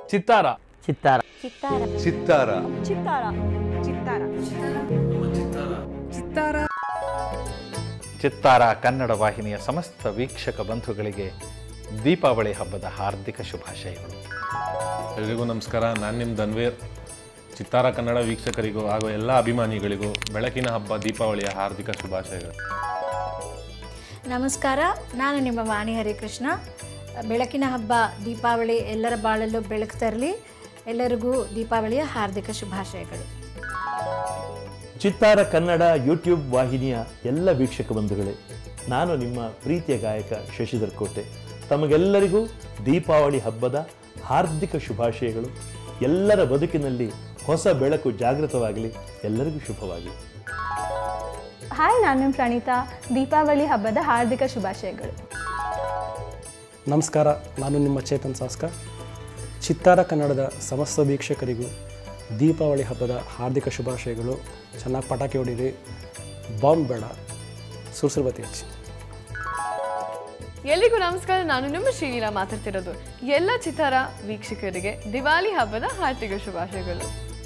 ಚಿತ್ತಾರ ಚಿತ್ತಾರ ಚಿತ್ತಾರ ಚಿತ್ತಾರ ಚಿತ್ತಾರ ಚಿತ್ತಾರ ಚಿತ್ತಾರ ಕನ್ನಡ ವಾಹಿನಿಯ ಸಮಸ್ತ ವೀಕ್ಷಕ ಬಂಧುಗಳಿಗೆ ದೀಪಾವಳಿ ಹಬ್ಬದ ಹಾರ್ದಿಕ ಶುಭಾಶಯಗಳು ಎಲ್ರಿಗೂ ನಮಸ್ಕಾರ ನಾನು ನಿಮ್ಮ ಧನ್ವೀರ್ ಚಿತ್ತಾರ ಕನ್ನಡ ವೀಕ್ಷಕರಿಗೂ ಹಾಗೂ ಎಲ್ಲ ಅಭಿಮಾನಿಗಳಿಗೂ ಬೆಳಕಿನ ಹಬ್ಬ ದೀಪಾವಳಿಯ ಹಾರ್ದಿಕ ಶುಭಾಶಯಗಳು ನಮಸ್ಕಾರ ನಾನು ನಿಮ್ಮ ವಾಣಿ ಹರಿಕೃಷ್ಣ ಬೆಳಕಿನ ಹಬ್ಬ ದೀಪಾವಳಿ ಎಲ್ಲರ ಬಾಳಲ್ಲೂ ಬೆಳಕು ತರಲಿ ಎಲ್ಲರಿಗೂ ದೀಪಾವಳಿಯ ಹಾರ್ದಿಕ ಶುಭಾಶಯಗಳು ಚಿತ್ತಾರ ಕನ್ನಡ ಯೂಟ್ಯೂಬ್ ವಾಹಿನಿಯ ಎಲ್ಲ ವೀಕ್ಷಕ ಬಂಧುಗಳೇ ನಾನು ನಿಮ್ಮ ಪ್ರೀತಿಯ ಗಾಯಕ ಶಶಿಧರ್ ಕೋಟೆ ತಮಗೆಲ್ಲರಿಗೂ ದೀಪಾವಳಿ ಹಬ್ಬದ ಹಾರ್ದಿಕ ಶುಭಾಶಯಗಳು ಎಲ್ಲರ ಬದುಕಿನಲ್ಲಿ ಹೊಸ ಬೆಳಕು ಜಾಗೃತವಾಗಲಿ ಎಲ್ಲರಿಗೂ ಶುಭವಾಗಲಿ ಹಾಯ್ ನಾನು ನಿಮ್ಮ ಪ್ರಣೀತಾ ದೀಪಾವಳಿ ಹಬ್ಬದ ಹಾರ್ದಿಕ ಶುಭಾಶಯಗಳು ನಮಸ್ಕಾರ ನಾನು ನಿಮ್ಮ ಚೇತನ್ ಸಾಸ್ಕರ್ ಚಿತ್ತಾರ ಕನ್ನಡದ ಸಮಸ್ತ ವೀಕ್ಷಕರಿಗೂ ದೀಪಾವಳಿ ಹಬ್ಬದ ಹಾರ್ದಿಕ ಶುಭಾಶಯಗಳು ಚೆನ್ನಾಗಿ ಪಟಾಕಿ ಹೊಡೀರಿ ಬಾಂಬ್ ಬೇಡ ಸುರ್ಸುರ್ಬತ್ತಿ ಹಚ್ಚಿ ಎಲ್ರಿಗೂ ನಮಸ್ಕಾರ ನಾನು ನಿಮ್ಮ ಶ್ರೀಲೀಲಾ ಮಾತಾಡ್ತಿರೋದು ಎಲ್ಲ ಚಿತ್ತಾರ ವೀಕ್ಷಕರಿಗೆ ದಿವಾಲಿ ಹಬ್ಬದ ಹಾರ್ದಿಕ ಶುಭಾಶಯಗಳು